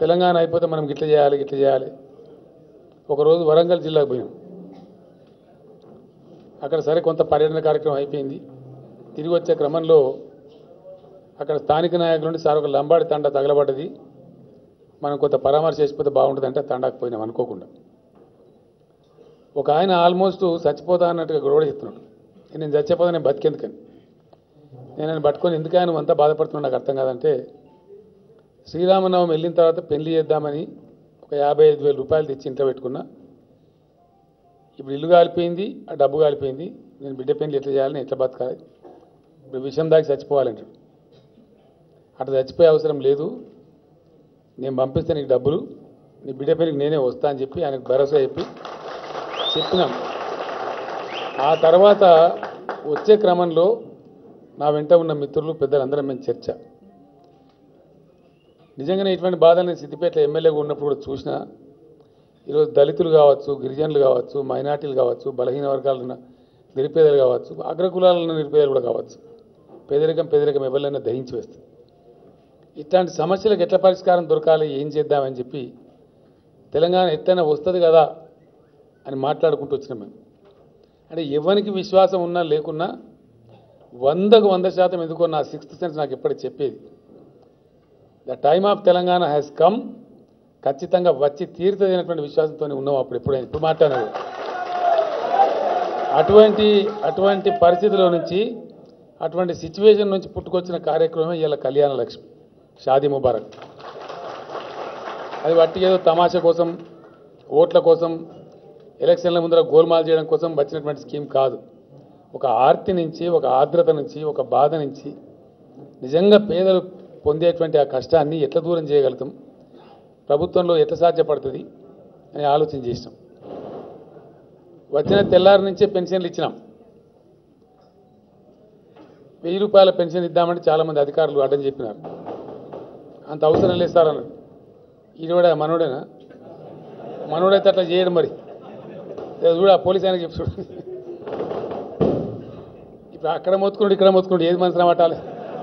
తెలంగాణ అయిపోతే మనం గిట్ల చేయాలి గిట్ల చేయాలి ఒకరోజు వరంగల్ జిల్లాకు పోయాం అక్కడ సరే కొంత పర్యటన కార్యక్రమం అయిపోయింది తిరిగి వచ్చే క్రమంలో అక్కడ స్థానిక నాయకుల నుండి సార్ ఒక లంబాడి తండ తగలబడ్డది మనం కొంత పరామర్శ చేసిపోతే బాగుంటుందంటే తండాకు పోయినాం అనుకోకుండా ఒక ఆయన ఆల్మోస్ట్ చచ్చిపోతా అన్నట్టుగా గొడవ చెప్తున్నాడు నేను చచ్చిపోతా నేను బతికెందుకని నేను ఆయన పట్టుకొని ఎందుకని నువ్వు అంతా బాధపడుతున్నావు నాకు అర్థం కాదంటే శ్రీరామనవమి వెళ్ళిన తర్వాత పెళ్లి చేద్దామని ఒక యాభై ఐదు వేల రూపాయలు తెచ్చి ఇంట్లో పెట్టుకున్నా ఇప్పుడు ఇల్లు కాలిపోయింది ఆ డబ్బు కాలిపోయింది నేను బిడ్డ పెళ్లి ఎట్లా చేయాలి నేను ఎట్లా బతకాలి ఇప్పుడు విషయం దాకా చచ్చిపోవాలంటాడు అట్లా చచ్చిపోయే అవసరం లేదు నేను పంపిస్తే నీకు డబ్బులు నీ బిడ్డ పెళ్లికి నేనే వస్తా అని చెప్పి ఆయనకు భరోసా చెప్పి చెప్పినాం ఆ తర్వాత వచ్చే క్రమంలో నా వెంట ఉన్న మిత్రులు పెద్దలందరం మేము చర్చ నిజంగానే ఇటువంటి బాధలు నేను సిద్దిపేట ఎమ్మెల్యేగా ఉన్నప్పుడు కూడా చూసిన ఈరోజు దళితులు కావచ్చు గిరిజనులు కావచ్చు మైనార్టీలు కావచ్చు బలహీన వర్గాలు ఉన్న నిరుపేదలు కావచ్చు అగ్రకులాల ఉన్న నిరుపేదలు కూడా కావచ్చు పేదరికం పేదరికం ఎవరినైనా దహించి వేస్తుంది ఇట్లాంటి సమస్యలకు ఎట్లా పరిష్కారం దొరకాలి ఏం చేద్దామని చెప్పి తెలంగాణ ఎట్లయినా వస్తుంది కదా అని మాట్లాడుకుంటూ వచ్చినాం మేము అంటే ఎవరికి విశ్వాసం ఉన్నా లేకున్నా వందకు వంద శాతం ఎందుకో నా సిక్స్త్ సెన్స్ నాకు ఎప్పటికి చెప్పేది the time of Telangana has come ఖచ్చితంగా వచ్చి తీరుతుంది అనేటువంటి విశ్వాసంతో ఉన్నాం అప్పుడు ఎప్పుడైనా ఇప్పుడు మాట్లాడారు అటువంటి అటువంటి పరిస్థితిలో నుంచి అటువంటి సిచ్యువేషన్ నుంచి పుట్టుకొచ్చిన కార్యక్రమమే ఇలా కళ్యాణ లక్ష్మి షాదీ ముబారక్ అది వట్టి ఏదో తమాషా కోసం ఓట్ల కోసం ఎలక్షన్ల ముందర గోల్మాల్ చేయడం కోసం వచ్చినటువంటి స్కీమ్ కాదు ఒక ఆర్తి నుంచి ఒక ఆర్ద్రత నుంచి ఒక బాధ నుంచి నిజంగా పేదలు పొందేటువంటి ఆ కష్టాన్ని ఎట్లా దూరం చేయగలుగుతాం ప్రభుత్వంలో ఎట్లా సాధ్యపడుతుంది అని ఆలోచన చేసినాం వచ్చిన తెల్లారి నుంచే పెన్షన్లు ఇచ్చినాం వెయ్యి రూపాయల పెన్షన్ ఇద్దామంటే చాలామంది అధికారులు అడ్డం చెప్పినారు అంత అవసరం లేదు సార్ అన్నాడు ఈడోడా మనోడేనా మనోడైతే అట్లా చేయడు మరి ఏదో చూడు ఆ పోలీస్ ఆయనకి చెప్పు చూడు ఇప్పుడు అక్కడ మోతుకుంటూ ఇక్కడ మోతుకుంటూ ఏది మనసులో పట్టాలి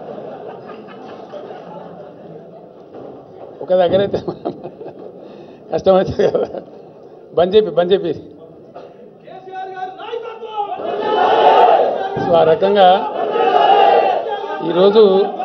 ఒక దగ్గర అయితే కష్టమవుతుంది కదా బంద్ చెప్పి బంద్ చెప్పి సో ఆ రకంగా ఈరోజు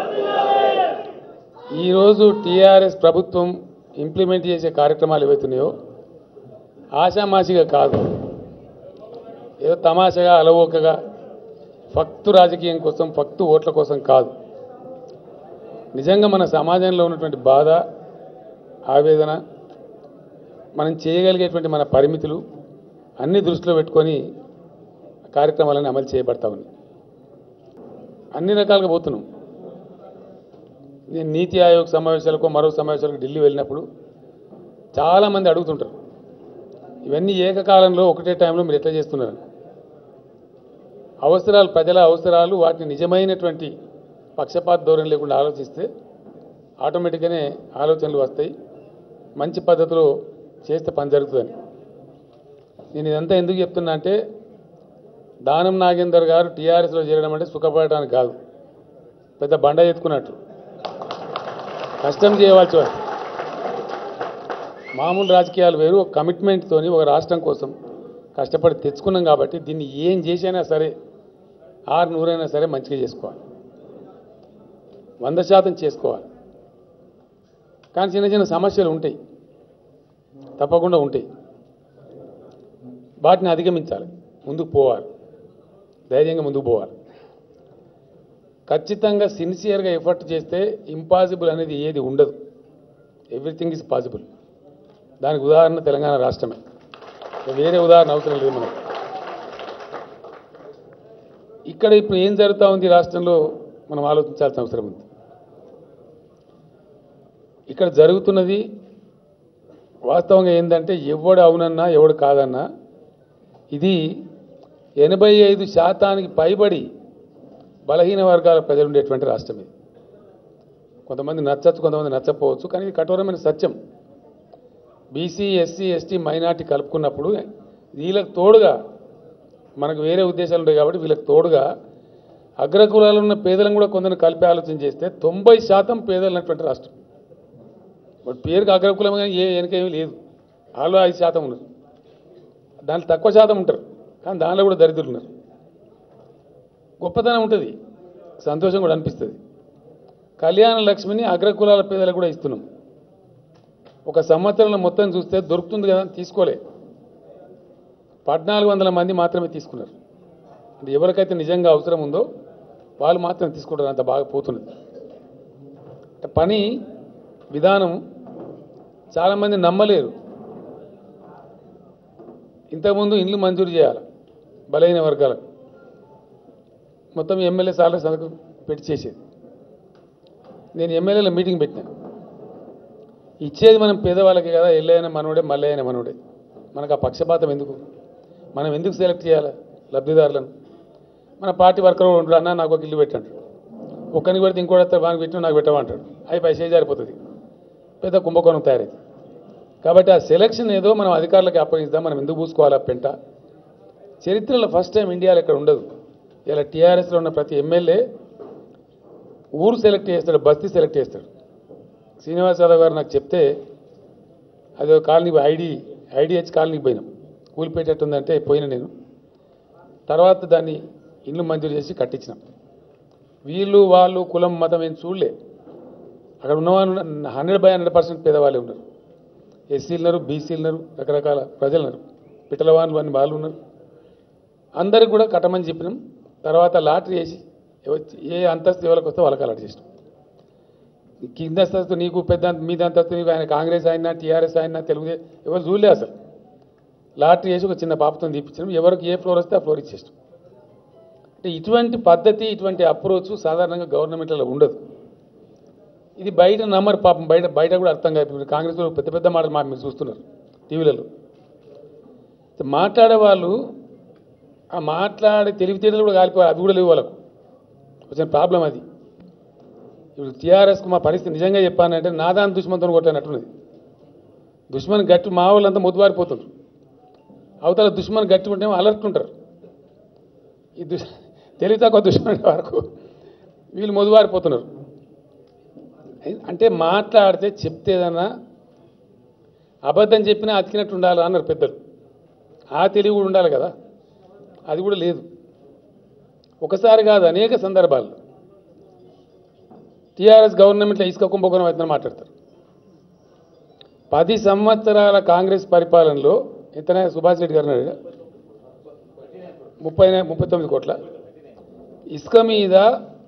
ఈరోజు టీఆర్ఎస్ ప్రభుత్వం ఇంప్లిమెంట్ చేసే కార్యక్రమాలు ఏవైతున్నాయో ఆషామాషిగా కాదు ఏదో తమాషగా అలవోకగా ఫక్తు రాజకీయం కోసం ఫక్తు ఓట్ల కోసం కాదు నిజంగా మన సమాజంలో ఉన్నటువంటి బాధ ఆవేదన మనం చేయగలిగేటువంటి మన పరిమితులు అన్ని దృష్టిలో పెట్టుకొని కార్యక్రమాలను అమలు చేయబడతా ఉన్నాయి అన్ని రకాలుగా పోతున్నాం నేను నీతి ఆయోగ్ సమావేశాలకు మరో సమావేశాలకు ఢిల్లీ వెళ్ళినప్పుడు చాలామంది అడుగుతుంటారు ఇవన్నీ ఏకకాలంలో ఒకటే టైంలో మీరు ఎట్లా చేస్తున్నారు అవసరాలు ప్రజల అవసరాలు వాటిని నిజమైనటువంటి పక్షపాత ధోరణి లేకుండా ఆలోచిస్తే ఆటోమేటిక్గానే ఆలోచనలు వస్తాయి మంచి పద్ధతిలో చేస్తే పని జరుగుతుందని నేను ఇదంతా ఎందుకు చెప్తున్నా అంటే దానం నాగేందర్ గారు టీఆర్ఎస్లో చేరడం అంటే సుఖపడటానికి కాదు పెద్ద బండ ఎత్తుకున్నట్టు కష్టం చేయవలసి వస్తుంది మామూలు రాజకీయాలు వేరు ఒక కమిట్మెంట్తోని ఒక రాష్ట్రం కోసం కష్టపడి తెచ్చుకున్నాం కాబట్టి దీన్ని ఏం చేసైనా సరే ఆరు నూరైనా సరే మంచిగా చేసుకోవాలి వంద శాతం చేసుకోవాలి కానీ చిన్న చిన్న సమస్యలు ఉంటాయి తప్పకుండా ఉంటాయి వాటిని అధిగమించాలి ముందుకు పోవాలి ధైర్యంగా ముందుకు పోవాలి ఖచ్చితంగా సిన్సియర్గా ఎఫర్ట్ చేస్తే ఇంపాసిబుల్ అనేది ఏది ఉండదు ఎవ్రీథింగ్ ఈజ్ పాసిబుల్ దానికి ఉదాహరణ తెలంగాణ రాష్ట్రమే వేరే ఉదాహరణ అవసరం లేదు మనకు ఇక్కడ ఇప్పుడు ఏం జరుగుతూ ఉంది రాష్ట్రంలో మనం ఆలోచించాల్సిన అవసరం ఉంది ఇక్కడ జరుగుతున్నది వాస్తవంగా ఏంటంటే ఎవడు అవునన్నా ఎవడు కాదన్నా ఇది ఎనభై ఐదు శాతానికి పైబడి బలహీన వర్గాల ప్రజలు ఉండేటువంటి రాష్ట్రం ఇది కొంతమంది నచ్చచ్చు కొంతమంది నచ్చకపోవచ్చు కానీ ఇది కఠోరమైన సత్యం బీసీ ఎస్సీ ఎస్టీ మైనార్టీ కలుపుకున్నప్పుడు వీళ్ళకి తోడుగా మనకు వేరే ఉద్దేశాలు ఉంటాయి కాబట్టి వీళ్ళకి తోడుగా అగ్రకులాలు ఉన్న పేదలను కూడా కొందరు కలిపి ఆలోచన చేస్తే తొంభై శాతం పేదలు ఉన్నటువంటి రాష్ట్రం వాడు పేరుకి అగ్రకులం కానీ ఏ వెనకేమీ లేదు వాళ్ళు ఐదు శాతం ఉన్నారు దాంట్లో తక్కువ శాతం ఉంటారు కానీ దానిలో కూడా దరిద్రులు ఉన్నారు గొప్పతనం ఉంటుంది సంతోషం కూడా అనిపిస్తుంది కళ్యాణ లక్ష్మిని అగ్రకులాల పేదలకు కూడా ఇస్తున్నాం ఒక సంవత్సరంలో మొత్తం చూస్తే దొరుకుతుంది కదా అని తీసుకోలే పద్నాలుగు వందల మంది మాత్రమే తీసుకున్నారు అంటే ఎవరికైతే నిజంగా అవసరం ఉందో వాళ్ళు మాత్రం తీసుకుంటారు అంత బాగా పోతున్నది అంటే పని విధానం చాలామంది నమ్మలేరు ఇంతకుముందు ఇండ్లు మంజూరు చేయాలి బలైన వర్గాలకు మొత్తం ఎమ్మెల్యే సార్లు సంతకం పెట్టి చేసేది నేను ఎమ్మెల్యేల మీటింగ్ పెట్టినాను ఇచ్చేది మనం పేదవాళ్ళకి కదా ఎల్లైన మనోడే మళ్ళీ అయిన మనోడే మనకు ఆ పక్షపాతం ఎందుకు మనం ఎందుకు సెలెక్ట్ చేయాలి లబ్ధిదారులను మన పార్టీ వర్కర్ ఉంటాడు అన్న నాకు ఒక ఇల్లు పెట్టండి ఒక్కరికి పెడితే ఇంకోటి వస్తే వానికి పెట్టిన నాకు పెట్టమంటాడు అయి పైసే జారిపోతుంది పెద్ద కుంభకోణం తయారైంది కాబట్టి ఆ సెలక్షన్ ఏదో మనం అధికారులకు అప్పగిస్తాం మనం ఎందుకు పూసుకోవాలి ఆ పెంట చరిత్రలో ఫస్ట్ టైం ఇండియాలో ఇక్కడ ఉండదు ఇలా టీఆర్ఎస్లో ఉన్న ప్రతి ఎమ్మెల్యే ఊరు సెలెక్ట్ చేస్తాడు బస్తీ సెలెక్ట్ చేస్తాడు శ్రీనివాస్ యాదవ్ గారు నాకు చెప్తే అది ఒక కాలనీ ఐడి ఐడిహెచ్ కాలనీకి పోయినాం కూలిపోయేటట్టుందంటే పోయిన నేను తర్వాత దాన్ని ఇల్లు మంజూరు చేసి కట్టించినాం వీళ్ళు వాళ్ళు కులం మతం ఏం చూడలే అక్కడ ఉన్నవాళ్ళు హండ్రెడ్ బై హండ్రెడ్ పర్సెంట్ పేదవాళ్ళే ఉన్నారు ఎస్సీలు ఉన్నారు బీసీలు ఉన్నారు రకరకాల ప్రజలు ఉన్నారు పిట్టలవాళ్ళు అని వాళ్ళు ఉన్నారు అందరికి కూడా కట్టమని చెప్పినాం తర్వాత లాటరీ వేసి ఎవ- ఏ అంతస్తు ఎవరికి వస్తే వాళ్ళకి అలాట్ చేసినాం కింద అంతస్తు నీకు పెద్ద అంత- మీద అంతస్తు నీకు ఆయన కాంగ్రెస్ అయినా టీఆర్ఎస్ అయినా తెలుగుదేశం ఎవరు చూడలే అసలు లాటరీ వేసి ఒక చిన్న పాపతో తీపించినాం ఎవరికి ఏ ఫ్లోర్ వస్తే ఆ ఫ్లోర్ ఇచ్చేస్తాం అంటే ఇటువంటి పద్ధతి ఇటువంటి అప్రోచ్ సాధారణంగా గవర్నమెంట్లలో ఉండదు ఇది బయట నమ్మరు పాపం బయట బయట కూడా అర్థం కాదు కాంగ్రెస్ వాళ్ళు పెద్ద పెద్ద మాటలు మాట మీరు చూస్తున్నారు టీవీలలో మాట్లాడే వాళ్ళు ఆ మాట్లాడే తెలివితేటలు కూడా కాలిపోవాలి అవి కూడా లేవు వాళ్ళకు వచ్చిన ప్రాబ్లం అది ఇప్పుడు టీఆర్ఎస్కు మా పరిస్థితి నిజంగా చెప్పానంటే నాదాని దుష్మంతో కొట్టినట్టున్నది దుష్మన్ గట్టి మా వాళ్ళంతా మొద్దుబారిపోతున్నారు అవతల దుష్మన్ గట్టి ఉంటే అలర్ట్ ఉంటారు ఈ దుష్ తెలివి తక్కువ దుష్మన్ వరకు వీళ్ళు మొద్దుబారిపోతున్నారు అంటే మాట్లాడితే చెప్తే ఏదన్నా అబద్ధం చెప్పినా అతికినట్టు ఉండాలి అన్నారు పెద్దలు ఆ తెలివి కూడా ఉండాలి కదా అది కూడా లేదు ఒకసారి కాదు అనేక సందర్భాల్లో టీఆర్ఎస్ గవర్నమెంట్లో ఇసుక కుంభకోణం అవుతుందని మాట్లాడతారు పది సంవత్సరాల కాంగ్రెస్ పరిపాలనలో ఎంతనే సుభాష్ రెడ్డి గారు అన్నాడు ముప్పై ముప్పై తొమ్మిది కోట్ల ఇసుక మీద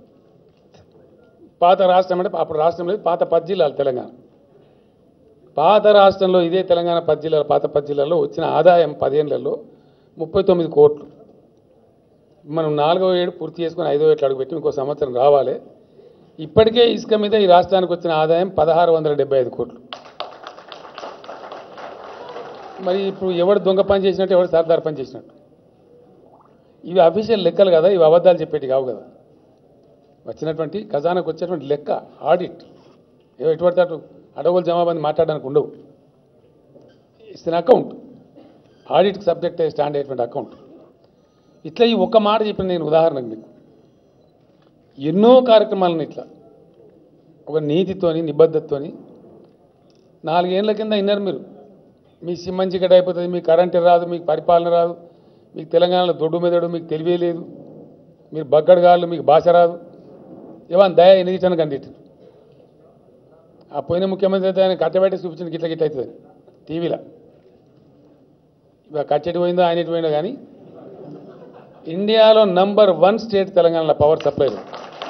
పాత రాష్ట్రం అంటే అప్పుడు రాష్ట్రం లేదు పాత పది జిల్లాలు తెలంగాణ పాత రాష్ట్రంలో ఇదే తెలంగాణ పది జిల్లాల పాత పది జిల్లాల్లో వచ్చిన ఆదాయం పదిహేనులలో ముప్పై తొమ్మిది కోట్లు మనం నాలుగో ఏడు పూర్తి చేసుకుని ఐదో ఏట్లు అడుగుపెట్టి ఇంకో సంవత్సరం రావాలి ఇప్పటికే ఇసుక మీద ఈ రాష్ట్రానికి వచ్చిన ఆదాయం పదహారు వందల డెబ్బై ఐదు కోట్లు మరి ఇప్పుడు ఎవడు దొంగ పని చేసినట్టు ఎవడు సర్దార్ పని చేసినట్టు ఇవి అఫీషియల్ లెక్కలు కదా ఇవి అబద్ధాలు చెప్పేటి కావు కదా వచ్చినటువంటి ఖజానాకు వచ్చేటువంటి లెక్క ఆడిట్ ఏవో ఎటువంటి అటు అడవులు జమాబంది మాట్లాడడానికి ఉండవు ఇట్స్ అన్ అకౌంట్ ఆడిట్కి సబ్జెక్ట్ స్టాండ్ అయ్యేటువంటి అకౌంట్ ఇట్లా ఈ ఒక్క మాట చెప్పిన నేను ఉదాహరణకు మీకు ఎన్నో కార్యక్రమాలను ఇట్లా ఒక నీతితోని నిబద్ధతతోని నాలుగేళ్ల కింద విన్నారు మీరు మీ సిమ్మంచి గడ్డ అయిపోతుంది మీకు కరెంటు రాదు మీకు పరిపాలన రాదు మీకు తెలంగాణలో దొడ్డు మెదడు మీకు తెలివే లేదు మీరు బగ్గడగాళ్ళు మీకు భాష రాదు ఏమన్నా దయ ఎన్నిటిని కండిట్టు ఆ పోయిన ముఖ్యమంత్రి అయితే ఆయన కట్టబెట్టి చూపించిన గిట్ల గిట్ల అవుతుంది టీవీలో ఇక కట్టెటి పోయిందో ఆయన ఎటు పోయిందో కానీ ఇండియాలో నంబర్ వన్ స్టేట్ తెలంగాణలో పవర్ సప్లైలో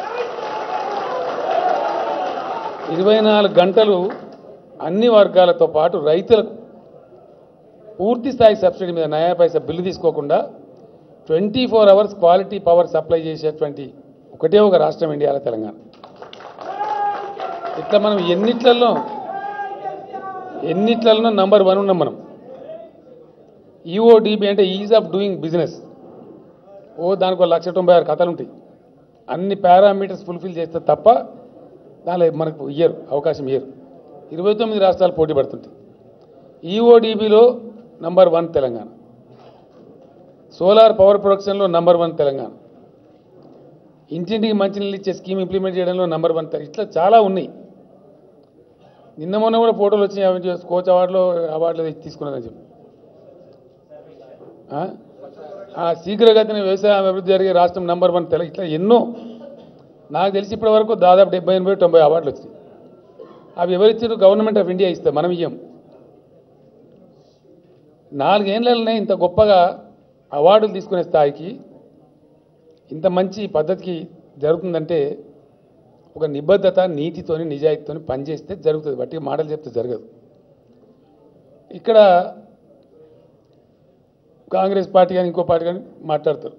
ఇరవై నాలుగు గంటలు అన్ని వర్గాలతో పాటు రైతులకు పూర్తి స్థాయి సబ్సిడీ మీద నయా పైసా బిల్లు తీసుకోకుండా twenty four hours quality power supply చేసేటువంటి ఒకటే ఒక రాష్ట్రం ఇండియాలో తెలంగాణ ఇట్లా మనం ఎన్నిట్లలో ఎన్నిట్లలో నంబర్ వన్ ఉన్నాం మనం ఈఓడిబి అంటే ఈజ్ ఆఫ్ డూయింగ్ బిజినెస్ ఓ దానికి ఒక లక్ష తొంభై ఆరు కథలు ఉంటాయి అన్ని పారామీటర్స్ ఫుల్ఫిల్ చేస్తే తప్ప దానిలో మనకు ఇయ్యరు అవకాశం ఇయ్యరు ఇరవై తొమ్మిది రాష్ట్రాలు పోటీ పడుతుంటాయి ఈఓడిబిలో number one Telangana solar power ప్రొడక్షన్లో నంబర్ వన్ తెలంగాణ ఇంటింటికి మంచినీళ్ళు ఇచ్చే స్కీమ్ ఇంప్లిమెంట్ చేయడంలో నంబర్ వన్ తె- ఇట్లా చాలా ఉన్నాయి నిన్న మొన్న కూడా ఫోటోలు వచ్చినాయి అవి కోచ్ అవార్డులో అవార్డులు తీసుకున్నారని చెప్పి ఆ? ఆ శీఘ్రగతిన వ్యవసాయ అభివృద్ధి జరిగే రాష్ట్రం నంబర్ వన్ తెల ఇట్లా ఎన్నో నాకు తెలిసి ఇప్పటి వరకు దాదాపు డెబ్బై ఎనభై తొంభై అవార్డులు వచ్చినాయి అవి ఎవరిచ్చారు గవర్నమెంట్ ఆఫ్ ఇండియా ఇస్తే మనం ఇయ్యం నాలుగేళ్లనే ఇంత గొప్పగా అవార్డులు తీసుకునే స్థాయికి ఇంత మంచి పద్ధతికి జరుగుతుందంటే ఒక నిబద్ధత నీతితోని నిజాయితీతోని పనిచేస్తే జరుగుతుంది బట్టి మాటలు చెప్తే జరగదు ఇక్కడ కాంగ్రెస్ పార్టీ కానీ ఇంకో పార్టీ కానీ మాట్లాడతారు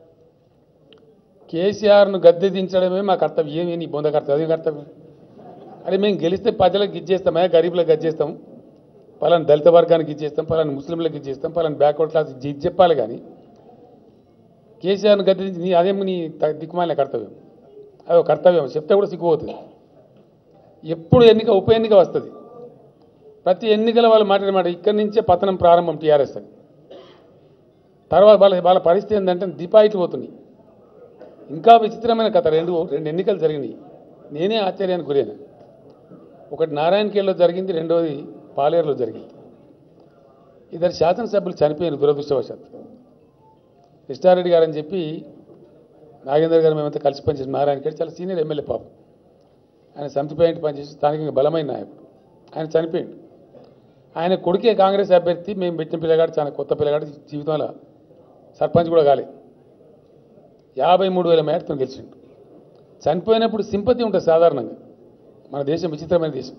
కేసీఆర్ను గద్దె దించడమే మా కర్తవ్యం ఏమి నీ బొంద కర్తవ్యం అదే కర్తవ్యం అరే మేము గెలిస్తే ప్రజలకు ఇచ్చేస్తామే గరీబులకు గచ్చేస్తాం పలానా దళిత వర్గానికి ఇచ్చేస్తాం పలానా ముస్లింలకు ఇచ్చేస్తాం పలానా బ్యాక్వర్డ్ క్లాస్ ఇది చెప్పాలి కానీ కేసీఆర్ను గద్దె దించి నీ అదేమి నీ త- దిక్కుమాలిన కర్తవ్యం అదో కర్తవ్యం చెప్తే కూడా సిగ్గుపోతుంది ఎప్పుడు ఎన్నిక ఉప ఎన్నిక వస్తుంది ప్రతి ఎన్నికల వాళ్ళు మాట్లాడే మాట ఇక్కడి నుంచే పతనం ప్రారంభం టీఆర్ఎస్ అని తర్వాత వాళ్ళ వాళ్ళ పరిస్థితి ఏంటంటే దీపాయిట్లు పోతున్నాయి ఇంకా విచిత్రమైన కథ రెండు రెండు ఎన్నికలు జరిగినాయి నేనే ఆశ్చర్యానికి గురైన ఒకటి నారాయణఖేడ్లో జరిగింది రెండోది పాలేరులో జరిగింది ఇద్దరు శాసనసభ్యులు చనిపోయారు దురదృష్టవశాత్తు కృష్ణారెడ్డి గారు అని చెప్పి నాగేందర్ గారు మేమంతా కలిసి పనిచేసిన నారాయణఖేడ్ చాలా సీనియర్ ఎమ్మెల్యే పాపం ఆయన సమితి పాయింట్ పనిచేసి స్థానికంగా బలమైన నాయకుడు ఆయన చనిపోయాడు ఆయన కొడుకే కాంగ్రెస్ అభ్యర్థి మేము పెట్టిన పిల్లగాడు చాలా కొత్త పిల్లగాడు జీవితంలో సర్పంచ్ కూడా కాలేదు యాభై మూడు వేల మేటతో గెలిచిండు చనిపోయినప్పుడు సింపతి ఉంటుంది సాధారణంగా మన దేశం విచిత్రమైన దేశం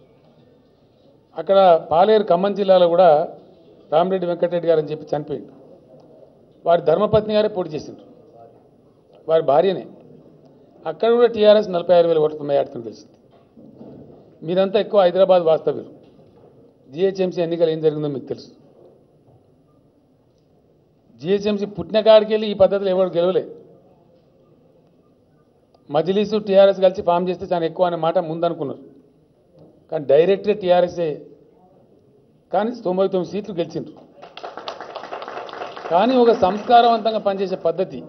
అక్కడ పాలేరు ఖమ్మం జిల్లాలో కూడా రామరెడ్డి వెంకటరెడ్డి గారు అని చెప్పి చనిపోయిండు వారి ధర్మపత్ని గారే పోటీ చేసిండ్రు వారి భార్యనే అక్కడ కూడా టీఆర్ఎస్ నలభై ఆరు వేల ఓట్లతో మేయాడుతుని గెలిచింది మీరంతా ఎక్కువ హైదరాబాద్ వాస్తవ్యులు జిహెచ్ఎంసీ ఎన్నికలు ఏం జరిగిందో మీకు తెలుసు జిహెచ్ఎంసీ పుట్టిన కాడికి వెళ్ళి ఈ పద్ధతిలో ఎవరు గెలవలే మజిలీసు టీఆర్ఎస్ కలిసి ఫామ్ చేస్తే చాలా ఎక్కువ అనే మాట ముందనుకున్నారు కానీ డైరెక్ట్గా టీఆర్ఎస్ఏ కానీ తొంభై తొమ్మిది సీట్లు గెలిచిండ్రు కానీ ఒక సంస్కారవంతంగా పనిచేసే పద్ధతి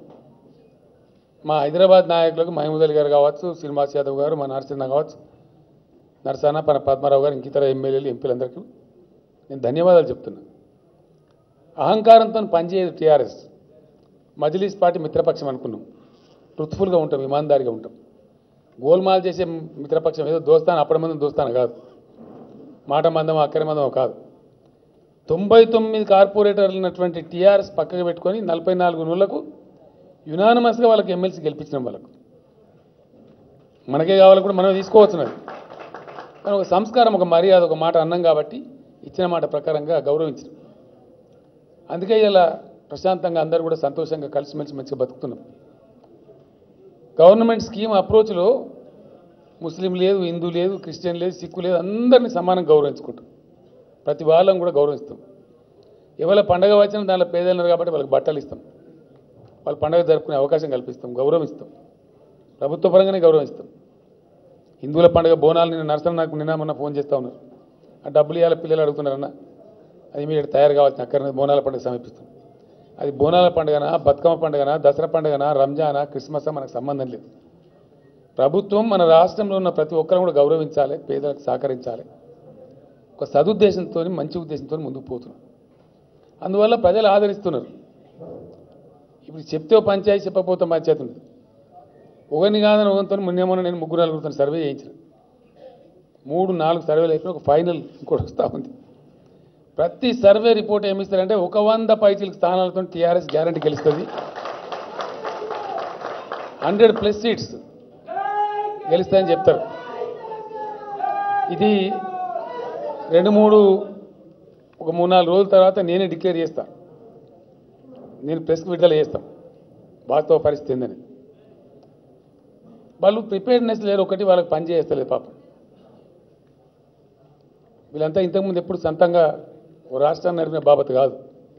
మా హైదరాబాద్ నాయకులకు మహమూద్ అలీ గారు కావచ్చు శ్రీనివాస్ యాదవ్ గారు మా నరసింహ కావచ్చు నరసాన పన పద్మారావు గారు ఇంక ఇతర ఎమ్మెల్యేలు ఎంపీలందరికీ నేను ధన్యవాదాలు చెప్తున్నా అహంకారంతో పనిచేయదు టీఆర్ఎస్ మజ్లీస్ పార్టీ మిత్రపక్షం అనుకున్నాం ట్రుత్ఫుల్గా ఉంటాం ఇమాందారిగా ఉంటాం గోల్మాల్ చేసే మిత్రపక్షం ఏదో దోస్తాను అప్పటి మందం దోస్తాను కాదు మాట మందం అక్కడి మందం కాదు తొంభై తొమ్మిది కార్పొరేటర్లు ఉన్నటువంటి టీఆర్ఎస్ పక్కకు పెట్టుకొని నలభై నాలుగు నూళ్లకు యునానమస్గా వాళ్ళకి ఎమ్మెల్సీ గెలిపించినాం వాళ్ళకు మనకే కావాలి కూడా మనమే తీసుకోవచ్చు అది కానీ ఒక సంస్కారం ఒక మర్యాద ఒక మాట అన్నం కాబట్టి ఇచ్చిన మాట ప్రకారంగా గౌరవించిన అందుకే ఇలా ప్రశాంతంగా అందరూ కూడా సంతోషంగా కలిసిమెలిసి మంచిగా బతుకుతున్నాం గవర్నమెంట్ స్కీమ్ అప్రోచ్లో ముస్లిం లేదు హిందూ లేదు క్రిస్టియన్ లేదు సిక్కు లేదు అందరినీ సమానంగా గౌరవించుకుంటాం ప్రతి వాళ్ళని కూడా గౌరవిస్తాం ఎవరి పండగ వచ్చినా దాంట్లో పేదలున్నారు కాబట్టి వాళ్ళకి బట్టలు ఇస్తాం వాళ్ళ పండగ జరుపుకునే అవకాశం కల్పిస్తాం గౌరవిస్తాం ప్రభుత్వ పరంగానే గౌరవిస్తాం హిందువుల పండుగ బోనాలు నిన్న నరసన నాకు నిన్న మొన్న ఫోన్ చేస్తూ ఉన్నారు ఆ డబ్బులు ఇవ్వాలి పిల్లలు అడుగుతున్నారన్న అది మీరు తయారు కావాల్సిన అక్కడ బోనాల పండుగ సమీపిస్తాం అది బోనాల పండుగనా బతుకమ్మ పండుగనా దసరా పండుగనా రంజానా క్రిస్మస్ మనకు సంబంధం లేదు ప్రభుత్వం మన రాష్ట్రంలో ఉన్న ప్రతి ఒక్కరు కూడా గౌరవించాలి పేదలకు సహకరించాలి ఒక సదుద్దేశంతో మంచి ఉద్దేశంతో ముందుకు పోతున్నాం అందువల్ల ప్రజలు ఆదరిస్తున్నారు ఇప్పుడు చెప్తే ఓ పంచాయతీ చెప్పకపోతే పంచాయతీ ఉంది ఒకరిని కాదని ఒకరితో మొన్న మొన్న నేను ముగ్గురు నలుగురితో సర్వే చేయించిన మూడు నాలుగు సర్వేలు అయిపోయి ఒక ఫైనల్ ఇంకోటి వస్తూ ఉంది ప్రతి సర్వే రిపోర్ట్ ఏమి ఇస్తారంటే ఒక వంద పైచీల స్థానాలతో టీఆర్ఎస్ గ్యారంటీ గెలుస్తుంది హండ్రెడ్ ప్లస్ సీట్స్ గెలుస్తాయని చెప్తారు ఇది రెండు మూడు ఒక మూడు నాలుగు రోజుల తర్వాత నేనే డిక్లేర్ చేస్తా నేను ప్రెస్కి విడుదల చేస్తాం వాస్తవ పరిస్థితి ఏందని వాళ్ళు ప్రిపేర్నెస్ లేరు ఒకటి వాళ్ళకి పని చేస్తలేదు పాపం వీళ్ళంతా ఇంతకుముందు ఎప్పుడు సొంతంగా ఓ రాష్ట్రాన్ని నడిపిన బాబత్ కాదు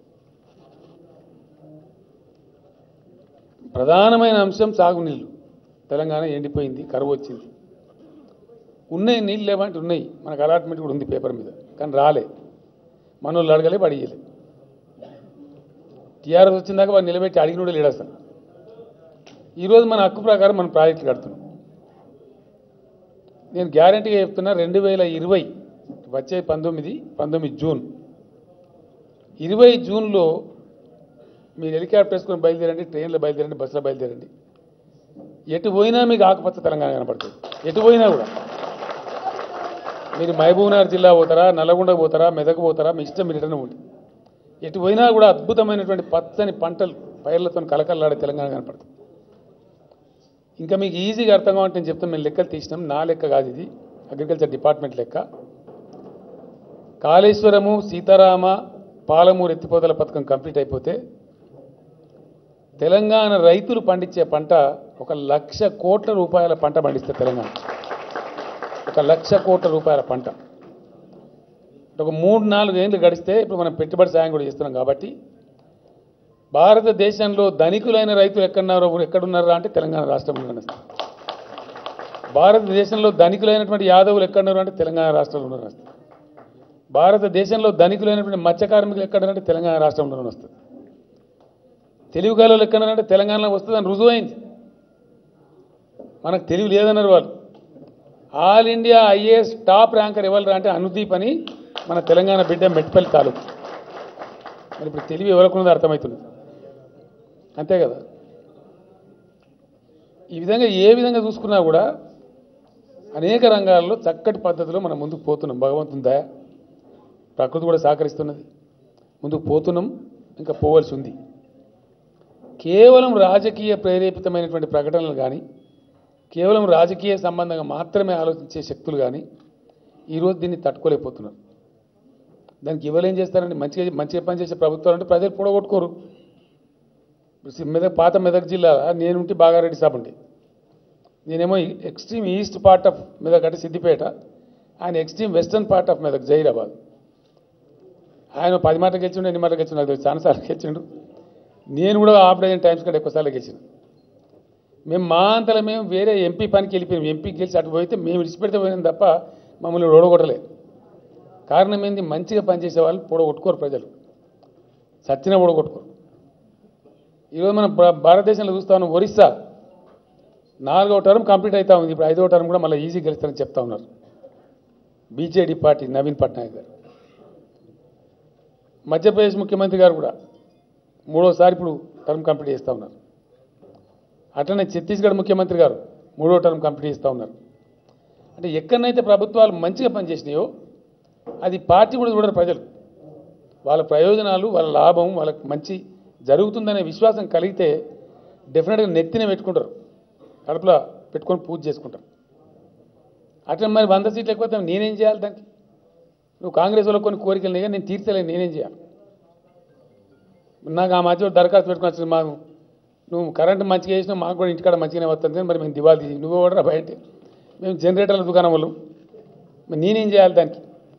ప్రధానమైన అంశం సాగునీళ్ళు తెలంగాణ ఎండిపోయింది కరువు వచ్చింది ఉన్నాయి నీళ్ళు లేవంటే ఉన్నాయి మనకు అలాట్మెంట్ కూడా ఉంది పేపర్ మీద కానీ రాలే మనోళ్ళు అడగలే అడిగలే టీఆర్ఎస్ వచ్చిందాక వాడు నిలబెట్టి అడిగినోడే లేడు అసలు ఈరోజు మన హక్కు ప్రకారం మనం ప్రాజెక్టులు కడుతున్నాం నేను గ్యారంటీగా చెప్తున్నా రెండు వేల ఇరవై వచ్చే పంతొమ్మిది పంతొమ్మిది జూన్ ఇరవై జూన్లో మీరు హెలికాప్టర్ వేసుకొని బయలుదేరండి ట్రైన్లో బయలుదేరండి బస్సులో బయలుదేరండి ఎటు పోయినా మీకు ఆకుపచ్చ తెలంగాణ కనపడుతుంది ఎటు పోయినా కూడా మీరు మహబూబ్నగర్ జిల్లా పోతారా నల్లగొండ పోతారా మెదక్ పోతారా మీ ఇష్టం మీరు రిటర్న్ ఉంది ఎటు పోయినా కూడా అద్భుతమైనటువంటి పచ్చని పంటలు పైర్లతో కలకల్లాడే తెలంగాణ కనపడుతుంది ఇంకా మీకు ఈజీగా అర్థం కావాలంటే నేను చెప్తాను మేము లెక్కలు తీసినాం నా లెక్క కాదు ఇది అగ్రికల్చర్ డిపార్ట్మెంట్ లెక్క కాళేశ్వరము సీతారామ పాలమూరు ఎత్తిపోతల పథకం కంప్లీట్ అయిపోతే తెలంగాణ రైతులు పండించే పంట ఒక లక్ష కోట్ల రూపాయల పంట పండిస్తారు తెలంగాణ ఒక లక్ష కోట్ల రూపాయల పంట ఒక మూడు నాలుగు ఏళ్ళు గడిస్తే ఇప్పుడు మనం పెట్టుబడి సాయం కూడా చేస్తున్నాం కాబట్టి భారతదేశంలో ధనికులైన రైతులు ఎక్కడున్నారో ఎక్కడున్నారా అంటే తెలంగాణ రాష్ట్రంలో కనిపిస్తారు భారతదేశంలో ధనికులైనటువంటి యాదవులు ఎక్కడున్నారు అంటే తెలంగాణ రాష్ట్రంలో ఉన్నారు భారతదేశంలో ధనికులైనటువంటి మత్స్య కార్మికులు ఎక్కడున్నారంటే తెలంగాణ రాష్ట్రంలోనే వస్తుంది తెలివి గలలో ఎక్కడంటే తెలంగాణలో వస్తుందని రుజువైంది మనకు తెలివి లేదన్నారు వాళ్ళు all India IAS top ranker ఎవరు అంటే అనుదీప్ అని మన తెలంగాణ బిడ్డ మెట్పల్లి తాలూకు మరి ఇప్పుడు తెలివి ఎవరికి అర్థమవుతుంది అంతే కదా ఈ విధంగా ఏ విధంగా చూసుకున్నా కూడా అనేక రంగాల్లో చక్కటి పద్ధతిలో మనం ముందుకు పోతున్నాం భగవంతుని దయ ప్రకృతి కూడా సహకరిస్తున్నది ముందుకు పోతున్నాం ఇంకా పోవలసి ఉంది కేవలం రాజకీయ ప్రేరేపితమైనటువంటి ప్రకటనలు కానీ కేవలం రాజకీయ సంబంధంగా మాత్రమే ఆలోచించే శక్తులు కానీ ఈరోజు దీన్ని తట్టుకోలేకపోతున్నారు దానికి ఎవరు ఏం చేస్తారంటే మంచిగా మంచిగా పనిచేసే ప్రభుత్వాలు అంటే ప్రజలు పొడగొట్టుకోరు ఇప్పుడు మెదక్ పాత మెదక్ జిల్లా నేనుంటే బాగారెడ్డి సాబ్ ఉండే నేనేమో extreme east part of Medak అంటే సిద్దిపేట ఆయన extreme western part of Medak Zaheerabad ఆయన పది మాటలు గెలిచిండు ఎన్ని మాటలు గెలిచిండు నాకు తెలియదు చాలాసార్లు గెలిచిండు నేను కూడా హాఫ్ డజన్ టైమ్స్ కంటే ఎక్కువసార్లు గెలిచిన మేము మా అంతలో మేము వేరే ఎంపీ పనికి వెళ్ళిపోయాం ఎంపీ గెలిచి అటు పోతే మేము విడిచిపెడితే పోయినాం తప్ప మమ్మల్ని ఓడగొట్టలేదు కారణం ఏంది మంచిగా పనిచేసే వాళ్ళు పొడగొట్టుకోరు ప్రజలు సచ్చిన పొడగొట్టుకోరు ఈరోజు మనం భా- భారతదేశంలో చూస్తా ఉన్నాం ఒరిస్సా నాలుగో టర్మ్ కంప్లీట్ అవుతా ఉంది ఇప్పుడు ఐదో టర్మ్ కూడా మళ్ళీ ఈజీ గెలుస్తారని చెప్తా ఉన్నారు బీజేడీ పార్టీ నవీన్ పట్నాయక్ గారు మధ్యప్రదేశ్ ముఖ్యమంత్రి గారు కూడా మూడోసారి ఇప్పుడు టర్మ్ కంప్లీట్ చేస్తూ ఉన్నారు అట్లనే ఛత్తీస్గఢ్ ముఖ్యమంత్రి గారు మూడో టర్మ్ కంప్లీట్ చేస్తూ ఉన్నారు అంటే ఎక్కడనైతే ప్రభుత్వాలు మంచిగా పనిచేసినాయో అది పార్టీ కూడా చూడరు ప్రజలు వాళ్ళ ప్రయోజనాలు వాళ్ళ లాభం వాళ్ళకి మంచి జరుగుతుందనే విశ్వాసం కలిగితే డెఫినెట్గా నెత్తిన పెట్టుకుంటారు కడుపులో పెట్టుకొని పూజ చేసుకుంటారు అట్లా మరి వంద సీట్లు ఎక్కువ నేనేం చేయాలి దానికి నువ్వు కాంగ్రెస్ వాళ్ళకి కొన్ని కోరికలు ఉన్నాయి కానీ నేను తీర్చలేను నేనేం చేయాలి నాకు ఆ మధ్య దరఖాస్తు పెట్టుకుని వచ్చింది మాకు నువ్వు కరెంట్ మంచిగా చేసినా మాకు కూడా ఇంటికాడ మంచిగానే వస్తుంది కానీ మరి మేము దివాళీ తీసి నువ్వు కూడా బయట మేము జనరేటర్ల దుకాణం వాళ్ళు మరి నేనేం చేయాలి దానికి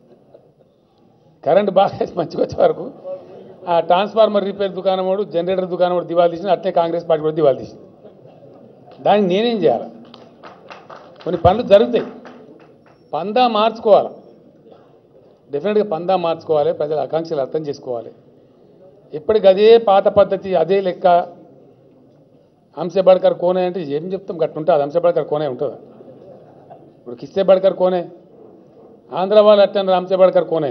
కరెంట్ బాగా వేసి మంచిగా వచ్చే వరకు ఆ ట్రాన్స్ఫార్మర్ రిపేర్ దుకాణం వాడు జనరేటర్ దుకాణం వాడు దివాళీ తీసిన అట్లే కాంగ్రెస్ పార్టీ కూడా దివాళీ తీసింది దానికి నేనేం చేయాలి కొన్ని పనులు జరుగుతాయి పందా మార్చుకోవాలి డెఫినెట్గా పందా మార్చుకోవాలి ప్రజల ఆకాంక్షలు అర్థం చేసుకోవాలి ఎప్పటికి అదే పాత పద్ధతి అదే లెక్క హంసే బడ్కర్ కోనే అంటే ఏం చెప్తాం గట్టు ఉంటుంది హంసే బడ్కర్ కోనే ఉంటుందా ఇప్పుడు కిస్తే బడ్కర్ కోనే ఆంధ్ర వాళ్ళు అట్టన్నారు హంసే బడ్కర్ కోనే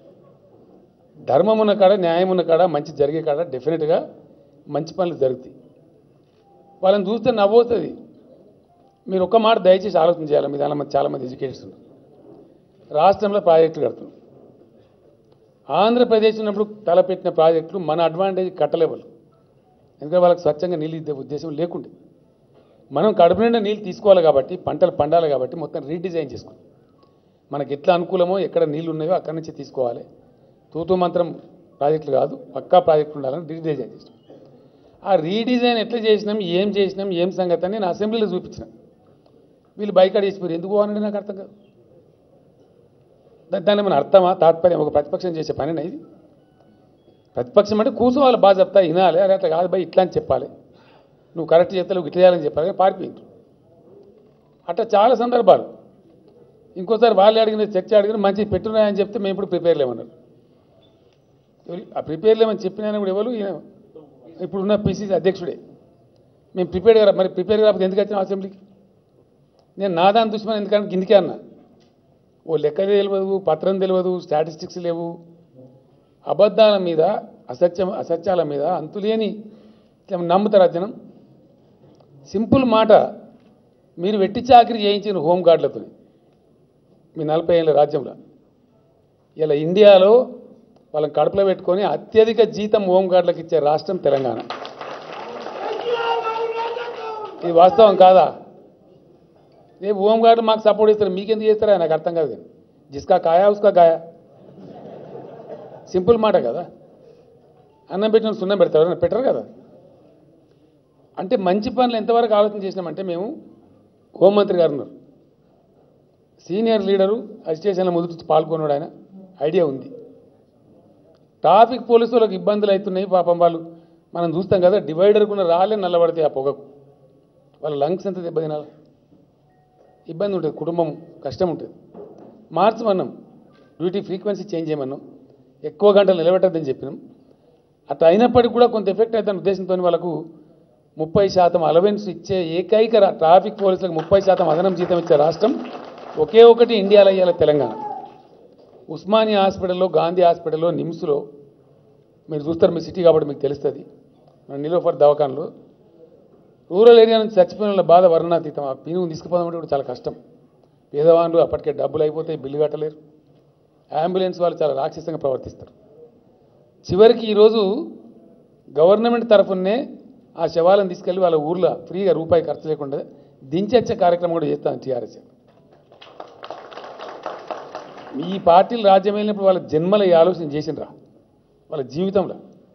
ధర్మం ఉన్న కాడ న్యాయం ఉన్న కాడ మంచి జరిగే కాడ డెఫినెట్గా మంచి పనులు జరుగుతాయి వాళ్ళని చూస్తే నవ్వుతుంది మీరు ఒక్క మాట దయచేసి ఆలోచన చేయాలి మీ దానిలో మంది చాలామంది ఎడ్యుకేటర్స్ ఉన్నారు రాష్ట్రంలో ప్రాజెక్టులు కడుతున్నాం ఆంధ్రప్రదేశ్ ఉన్నప్పుడు తలపెట్టిన ప్రాజెక్టులు మన అడ్వాంటేజ్ కట్టలేవలు ఎందుకంటే వాళ్ళకి స్వచ్ఛంగా నీళ్ళు ఇద్దే ఉద్దేశం లేకుండే మనం కడుపు నిండా నీళ్ళు తీసుకోవాలి కాబట్టి పంటలు పండాలి కాబట్టి మొత్తం రీడిజైన్ చేసుకున్నాం మనకి ఎట్లా అనుకూలమో ఎక్కడ నీళ్ళు ఉన్నాయో అక్కడి నుంచి తీసుకోవాలి తూతూ మంత్రం ప్రాజెక్టులు కాదు పక్కా ప్రాజెక్టులు ఉండాలని రీడిజైన్ చేసినాం ఆ రీడిజైన్ ఎట్లా చేసినాం ఏం చేసినాం ఏం సంగతి అని నేను అసెంబ్లీలో చూపించిన వీళ్ళు బైకాడ్ చేసిపోయారు ఎందుకు పోవాలంటే నాకు అర్థం కాదు దా- దాని ఏమైనా అర్థమా తాత్పర్యం ఒక ప్రతిపక్షం చేసే పని ఇది ప్రతిపక్షం అంటే కూర్చోవాలి బాగా చెప్తా వినాలి అరే అట్లా కాదు బాయ్ ఇట్లా అని చెప్పాలి నువ్వు కరెక్ట్ చెప్తావు ఇట్లా చేయాలని చెప్పాలి కానీ పారిపోయింది అట్లా చాలా సందర్భాలు ఇంకోసారి వాళ్ళు అడిగిన చర్చ అడిగిన మంచి పెట్టున్నాయని చెప్తే మేము ఇప్పుడు ప్రిపేర్ లేమన్నారు ఎవరు- ఆ ప్రిపేర్ లేమని చెప్పిన కూడా ఎవరు ఈయన ఇప్పుడున్న పిసిసి అధ్యక్షుడే మేము ప్రిపేర్ కదా మరి ప్రిపేర్ కాకపోతే ఎందుకు వచ్చినాం అసెంబ్లీకి నేను నాదాని దుష్మని ఎందుకంటే కిందికే అన్నా ఓ లెక్క తెలియదు పత్రం తెలియదు స్టాటిస్టిక్స్ లేవు అబద్ధాల మీద అసత్యం అసత్యాల మీద అంతులేని ఇట్లా నమ్ముతారా జనం సింపుల్ మాట మీరు వెట్టి చాకరీ చేయించిన హోంగార్డులతో మీ నలభై ఏళ్ళ రాజ్యంలో ఇలా ఇండియాలో వాళ్ళని కడుపులో పెట్టుకొని అత్యధిక జీతం హోంగార్డులకు ఇచ్చే రాష్ట్రం తెలంగాణ ఇది వాస్తవం కాదా రేపు హోంగార్డు మాకు సపోర్ట్ ఇస్తారు మీకెందుకు చేస్తారా నాకు అర్థం కాదు కానీ జిస్కా కాయా ఉస్కా కాయా సింపుల్ మాట కదా అన్నం పెట్టిన సున్నం పెడతారు పెట్టరు కదా అంటే మంచి పనులు ఎంతవరకు ఆలోచన చేసినామంటే మేము హోంమంత్రి గారు ఉన్నారు సీనియర్ లీడరు అజిటేషన్లో మొదటి పాల్గొన్నాడు ఆయన ఐడియా ఉంది ట్రాఫిక్ పోలీసు వాళ్ళకి ఇబ్బందులు అవుతున్నాయి పాపం వాళ్ళు మనం చూస్తాం కదా డివైడర్ కూడా రాలే నల్లబడితే ఆ పొగకు వాళ్ళ లంగ్స్ ఎంత దెబ్బతినాలి ఇబ్బంది ఉంటుంది కుటుంబం కష్టం ఉంటుంది మార్చమన్నాం డ్యూటీ ఫ్రీక్వెన్సీ చేంజ్ చేయమన్నాం ఎక్కువ గంటలు నిలబెట్టద్దని చెప్పినాం అట్లా అయినప్పటికీ కూడా కొంత ఎఫెక్ట్ అవుతున్న ఉద్దేశంతో వాళ్ళకు ముప్పై శాతం అలవెన్స్ ఇచ్చే ఏకైక రా- ట్రాఫిక్ పోలీసులకు ముప్పై శాతం అదనం జీతం ఇచ్చే రాష్ట్రం ఒకే ఒకటి ఇండియాలో ఇయ్యాల తెలంగాణ ఉస్మానియా హాస్పిటల్లో గాంధీ హాస్పిటల్లో నిమ్స్లో మీరు చూస్తారు మీ సిటీ కాబట్టి మీకు తెలుస్తుంది మన నిలోఫర్ దవాఖానలో రూరల్ ఏరియా నుంచి చచ్చిపోయిన వాళ్ళ బాధ వర్ణాతీతం ఆ పినుగు తీసుకుపోదామంటే కూడా చాలా కష్టం పేదవాళ్ళు అప్పటికే డబ్బులు అయిపోతాయి బిల్లు కట్టలేరు అంబులెన్స్ వాళ్ళు చాలా రాక్షసంగా ప్రవర్తిస్తారు చివరికి ఈరోజు గవర్నమెంట్ తరఫునే ఆ శవాలను తీసుకెళ్ళి వాళ్ళ ఊర్లో ఫ్రీగా రూపాయి ఖర్చు లేకుండా దించొచ్చే కార్యక్రమం కూడా చేస్తాను టీఆర్ఎస్ ఈ పార్టీలు రాజ్యం వెళ్ళినప్పుడు వాళ్ళ జన్మల ఈ ఆలోచన చేసినరా వాళ్ళ జీవితంలో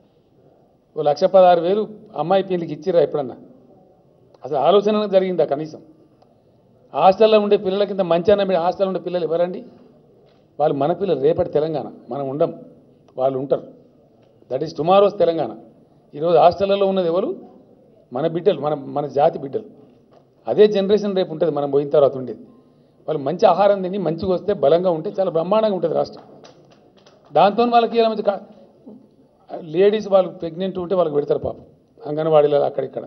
ఓ లక్ష పదహారు వేలు అమ్మాయి పెళ్లికి ఇచ్చిరా ఎప్పుడన్నా అసలు ఆలోచన జరిగిందా కనీసం హాస్టల్లో ఉండే పిల్లల కింద మంచి అన్న పెట్టి హాస్టల్లో ఉండే పిల్లలు ఎవరండి వాళ్ళు మన పిల్లలు రేపటి తెలంగాణ మనం ఉండం వాళ్ళు ఉంటారు దట్ ఈస్ టుమారోస్ తెలంగాణ ఈరోజు హాస్టళ్లలో ఉన్నది ఎవరు మన బిడ్డలు మన మన జాతి బిడ్డలు అదే జనరేషన్ రేపు ఉంటుంది మనం పోయిన తర్వాత ఉండేది వాళ్ళు మంచి ఆహారం తిని మంచిగా వస్తే బలంగా ఉంటే చాలా బ్రహ్మాండంగా ఉంటుంది రాష్ట్రం దాంతో వాళ్ళకి ఇలా మంచి కా- లేడీస్ వాళ్ళు ప్రెగ్నెంట్ ఉంటే వాళ్ళకి పెడతారు పాపం అంగన్వాడీలో అక్కడిక్కడ